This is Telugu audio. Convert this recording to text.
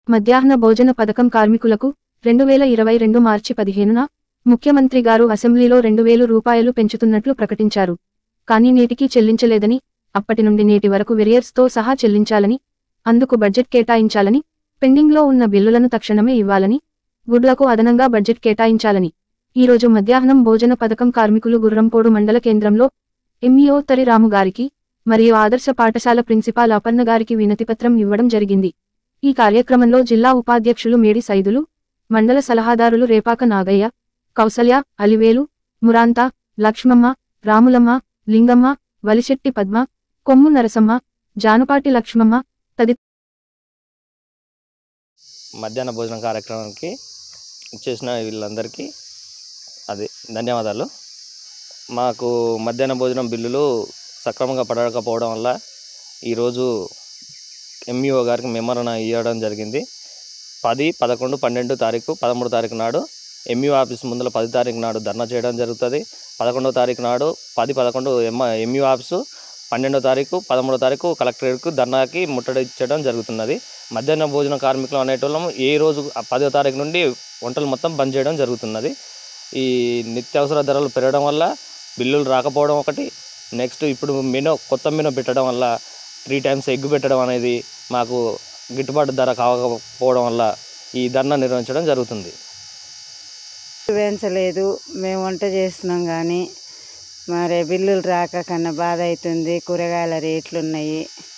మధ్యాహ్న భోజన పథకం కార్మికులకు రెండు వేల ఇరవై రెండు మార్చి పదిహేనున ముఖ్యమంత్రి గారు అసెంబ్లీలో రెండు వేలు రూపాయలు పెంచుతున్నట్లు ప్రకటించారు కానీ నేటికి చెల్లించలేదని అప్పటి నుండి నేటి వరకు వెరియర్స్తో సహా చెల్లించాలని అందుకు బడ్జెట్ కేటాయించాలని పెండింగ్లో ఉన్న బిల్లులను తక్షణమే ఇవ్వాలని గుడ్లకు అదనంగా బడ్జెట్ కేటాయించాలని ఈరోజు మధ్యాహ్నం భోజన పథకం కార్మికులు గుర్రంపోడు మండల కేంద్రంలో ఎంఈఓ తరిరాము గారికి మరియు ఆదర్శ పాఠశాల ప్రిన్సిపాల్ అపర్ణ గారికి వినతిపత్రం ఇవ్వడం జరిగింది ఈ కార్యక్రమంలో జిల్లా ఉపాధ్యక్షులు మేడి సైదులు మండల సలహాదారులు రేపాక నాగయ్య కౌసల్య అలివేలు మురాంత లక్ష్మమ్మ రాములమ్మ లింగమ్మ వలిశెట్టి పద్మ కొమ్ము నరసమ్మ జానుపాటి లక్ష్మమ్మ మధ్యాహ్న భోజనం కార్యక్రమానికి చేసిన వీళ్ళందరికీ అది ధన్యవాదాలు మాకు మధ్యాహ్న భోజనం బిల్లులు సక్రమంగా పడకపోవడం వల్ల ఈరోజు ఎంఈఓ గారికి మెమరణ ఇవ్వడం జరిగింది పది పదకొండు పన్నెండు తారీఖు పదమూడు తారీఖు నాడు ఎంఈఓ ఆఫీస్ ముందర పది తారీఖు నాడు ధర్నా చేయడం జరుగుతుంది పదకొండవ తారీఖు నాడు పది పదకొండు ఎం ఎంఈఓ ఆఫీసు పన్నెండో తారీఖు పదమూడో తారీఖు కలెక్టరేట్కు ధర్నాకి ముట్టడించడం జరుగుతున్నది మధ్యాహ్న భోజన కార్మికులు అనేటోళ్ళం ఏ రోజు ఆ పదో తారీఖు నుండి వంటలు మొత్తం బంద్ చేయడం జరుగుతున్నది ఈ నిత్యావసర ధరలు పెరగడం వల్ల బిల్లులు రాకపోవడం ఒకటి నెక్స్ట్ ఇప్పుడు మెనూ కొత్త మెనూ పెట్టడం వల్ల త్రీ టైమ్స్ ఎగ్ పెట్టడం అనేది మాకు గిట్టుబాటు ధర కాకపోవడం వల్ల ఈ ధర్నా నిర్వహించడం జరుగుతుంది పెంచలేదు మేము వంట చేస్తున్నాం కానీ మరి బిల్లులు రాక కన్నా బాధ అవుతుంది కూరగాయల రేట్లు ఉన్నాయి